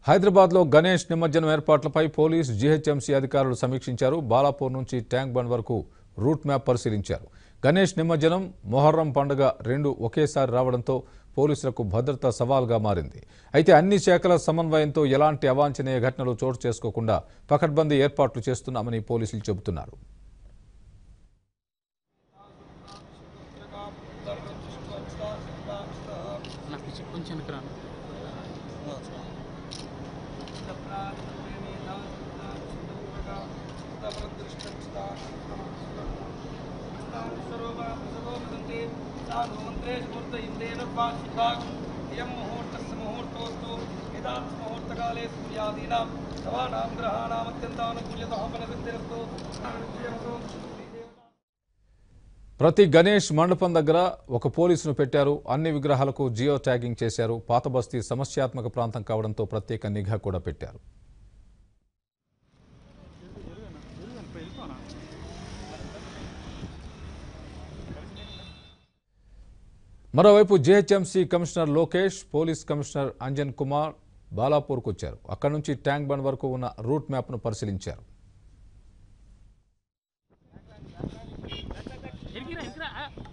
హైదరాబాద్లో గణేష్ నిమజ్జనం ఏర్పాట్లపై పోలీస్ జీహెచ్ఎంసీ అధికారులు సమీక్షించారు బాలాపూర్ నుంచి ట్యాంక్ బండ్ వరకు రూట్ మ్యాప్ పరిశీలించారు గణేష్ నిమజ్జనం మొహర్రం పండుగ రెండు ఒకేసారి రావడంతో పోలీసులకు భద్రత సవాల్గా మారింది అయితే అన్ని శాఖల సమన్వయంతో ఎలాంటి అవాంఛనీయ ఘటనలు చోటు చేసుకోకుండా పకడ్బందీ ఏర్పాట్లు చేస్తున్నామని పోలీసులు చెబుతున్నారు నాకు చి- కొంచెం వెనక్కి రాను ముహూర్తకాలే సూర్యాదీనాం సవానాం గ్రహాణాం అత్యంతానుకూల్యతః ఫలసిద్ధిరస్తు ప్రతి గణేష్ మండపం దగ్గర ఒక పోలీసును పెట్టారు అన్ని విగ్రహాలకు జియో ట్యాగింగ్ చేశారు పాత బస్తీ సమస్యాత్మక ప్రాంతం కావడంతో ప్రత్యేక నిఘా కూడా పెట్టారు మరోవైపు GHMC commissioner Lokesh police commissioner Anjan Kumar బాలాపూర్కు వచ్చారు అక్కడి నుంచి ట్యాంక్ బండ్ వరకు ఉన్న రూట్ మ్యాప్ను పరిశీలించారు ఎరిగిరా ఎరిగిరా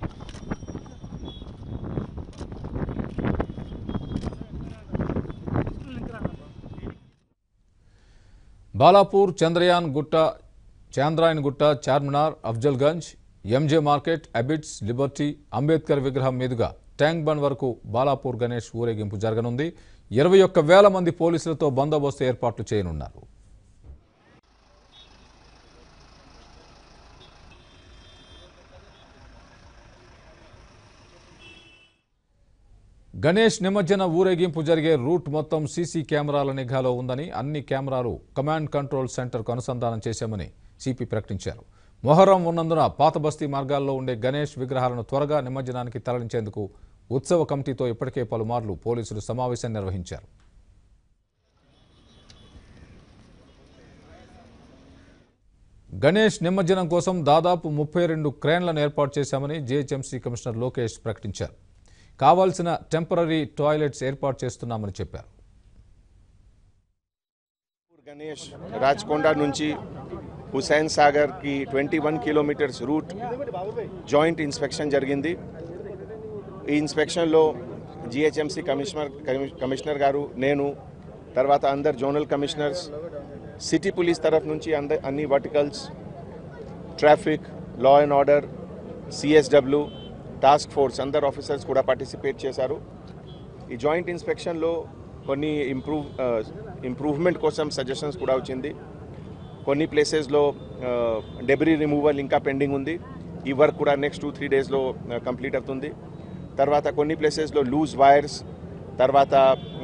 Balapur Chandrayaan Chandrayangutta Chandrayangutta Charminar Afzalgunj MJ market Abids Liberty Ambedkar విగ్రహం మీదుగా ట్యాంక్ బండ్ వరకు బాలాపూర్ గణేష్ ఊరేగింపు జరగనుంది ఇరవై ఒక్క వేల మంది పోలీసులతో బందోబస్తు ఏర్పాట్లు చేయనున్నారు గణేష్ నిమజ్జన ఊరేగింపు జరిగే రూట్ మొత్తం సీసీ కెమెరాల నిఘాలో ఉందని అన్ని కెమెరాలు కమాండ్ కంట్రోల్ సెంటర్కు అనుసంధానం చేశామని సిపి ప్రకటించారు మొహర్రం ఉన్నందున పాత బస్తీ మార్గాల్లో ఉండే గణేష్ విగ్రహాలను త్వరగా నిమజ్జనానికి తరలించేందుకు ఉత్సవ కమిటీతో ఇప్పటికే పలుమార్లు పోలీసులు సమావేశం నిర్వహించారు గణేష్ నిమజ్జనం కోసం దాదాపు ముప్పై రెండు క్రేన్లను ఏర్పాటు చేశామని జీహెచ్ఎంసీ కమిషనర్ లోకేష్ ప్రకటించారు కావాల్సిన టెంపరీ టాయిలెట్స్ ఏర్పాటు చేస్తున్నామని చెప్పారు గణేష్ రాజ్కొండ నుంచి హుసైన్ సాగర్కి twenty one kilometers route joint inspection జరిగింది ఈ ఇన్స్పెక్షన్లో జిహెచ్ఎంసీ కమిషనర్ కమిషనర్ గారు నేను తర్వాత అందరు జోనల్ కమిషనర్స్ సిటీ పోలీస్ తరఫు నుంచి అంద అన్ని verticals traffic law and order CSW task force అందరు ఆఫీసర్స్ కూడా పార్టిసిపేట్ చేశారు ఈ జాయింట్ ఇన్స్పెక్షన్లో కొన్ని ఇంప్రూవ్ ఇంప్రూవ్మెంట్ కోసం సజెషన్స్ కూడా వచ్చింది కొన్ని ప్లేసెస్లో డెబ్రీ రిమూవల్ ఇంకా పెండింగ్ ఉంది ఈ వర్క్ కూడా నెక్స్ట్ టూ త్రీ డేస్లో కంప్లీట్ అవుతుంది తర్వాత కొన్ని ప్లేసెస్లో లూజ్ వైర్స్ తర్వాత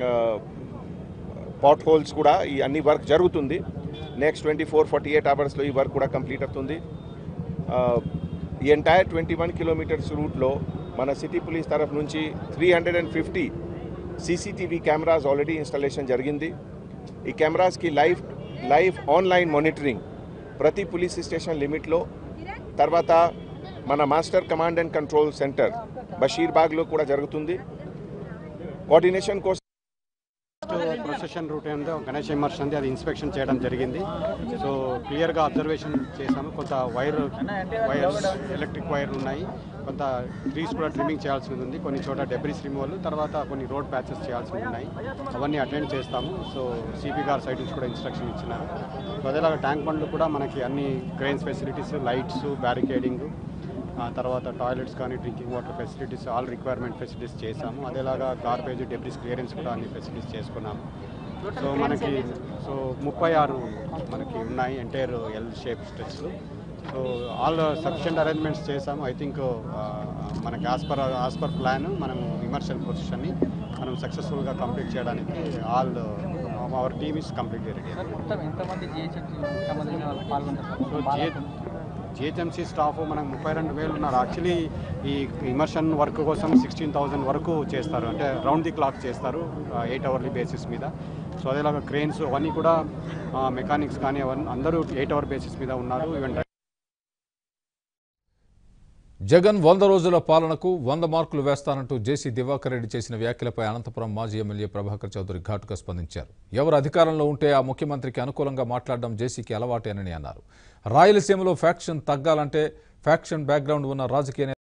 పాట్ హోల్స్ కూడా ఈ అన్ని వర్క్ జరుగుతుంది next twenty four forty eight అవర్స్లో ఈ వర్క్ కూడా కంప్లీట్ అవుతుంది ఆ, ఈ ఎంటైర్ ట్వంటీ వన్ కిలోమీటర్స్ రూట్లో మన సిటీ పోలీస్ తరఫు నుంచి three hundred and fifty CCTV cameras already installation జరిగింది ఈ కెమెరాస్కి లైవ్ లైవ్ ఆన్లైన్ మానిటరింగ్ ప్రతి పోలీస్ స్టేషన్ లిమిట్లో తర్వాత మన master command and control centre బషీర్బాగ్లో కూడా జరుగుతుంది కోఆర్డినేషన్ కోసం ప్రొసెషన్ రూట్ ఏందో గణేష్ ఇమర్షన్ ఉంది అది ఇన్స్పెక్షన్ చేయడం జరిగింది సో క్లియర్గా అబ్జర్వేషన్ చేశాము కొంత వైర్ వైర్స్ ఎలక్ట్రిక్ వైర్లు ఉన్నాయి కొంత ట్రీస్ కూడా ట్రిమ్మింగ్ చేయాల్సి ఉంది కొన్ని చోట డెబ్రిస్ రిమూవల్ తర్వాత కొన్ని రోడ్ ప్యాచెస్ చేయాల్సి ఉన్నాయి అవన్నీ అటెండ్ చేస్తాము సో సిపి గారు సైడ్ నుంచి కూడా ఇన్స్ట్రక్షన్ ఇచ్చినారు సో అదేలాగా ట్యాంక్ బండ్లు కూడా మనకి అన్ని క్రెయిన్స్ ఫెసిలిటీస్ లైట్స్ బ్యారికేడింగ్ ఆ తర్వాత టాయిలెట్స్ కానీ drinking water facilities all requirement facilities చేసాము అదేలాగా గార్బేజ్ డెబ్రిస్ క్లియరెన్స్ కూడా అన్ని ఫెసిలిటీస్ చేసుకున్నాము సో మనకి సో ముప్పై ఆరు మనకి ఉన్నాయి ఎంటైర్ ఎల్ షేప్ స్ట్రెచ్లు సో ఆల్ సఫిషియంట్ అరేంజ్మెంట్స్ చేసాము ఐ థింక్ మనకి as per as per plan మనం ఇమర్షన్ పొజిషన్ని మనం సక్సెస్ఫుల్గా కంప్లీట్ చేయడానికి all our team is complete ready మొత్తం ఎంతమంది జిహెచ్ఎంసీ సంబంధించిన వాళ్ళు పాల్గొంటారు సో జిహెచ్ జిహెచ్ఎంసీ స్టాఫ్ మనకు ముప్పై రెండు వేలు ఉన్నారు యాక్చువల్లీ ఈ ఇమర్షన్ వర్క్ కోసం సిక్స్టీన్ థౌజండ్ వరకు చేస్తారు అంటే రౌండ్ ది క్లాక్ చేస్తారు ఎయిట్ అవర్లీ బేసిస్ మీద సో అదేలాగా క్రెయిన్స్ అవన్నీ కూడా మెకానిక్స్ కానీ అవన్నీ అందరూ ఎయిట్ అవర్ బేసిస్ మీద ఉన్నారు ఈవెన్ జగన్ వంద రోజుల పాలనకు వంద మార్కులు వేస్తానంటూ జేసీ దివాకర్ రెడ్డి చేసిన వ్యాఖ్యలపై అనంతపురం మాజీ ఎమ్మెల్యే ప్రభాకర్ చౌదరి ఘాటుగా స్పందించారు ఎవరు అధికారంలో ఉంటే ఆ ముఖ్యమంత్రికి అనుకూలంగా మాట్లాడడం జేసీకి అలవాటేనని అన్నారు రాయలసీమలో ఫ్యాక్షన్ తగ్గాలంటే ఫ్యాక్షన్ బ్యాక్గ్రౌండ్ ఉన్న రాజకీయ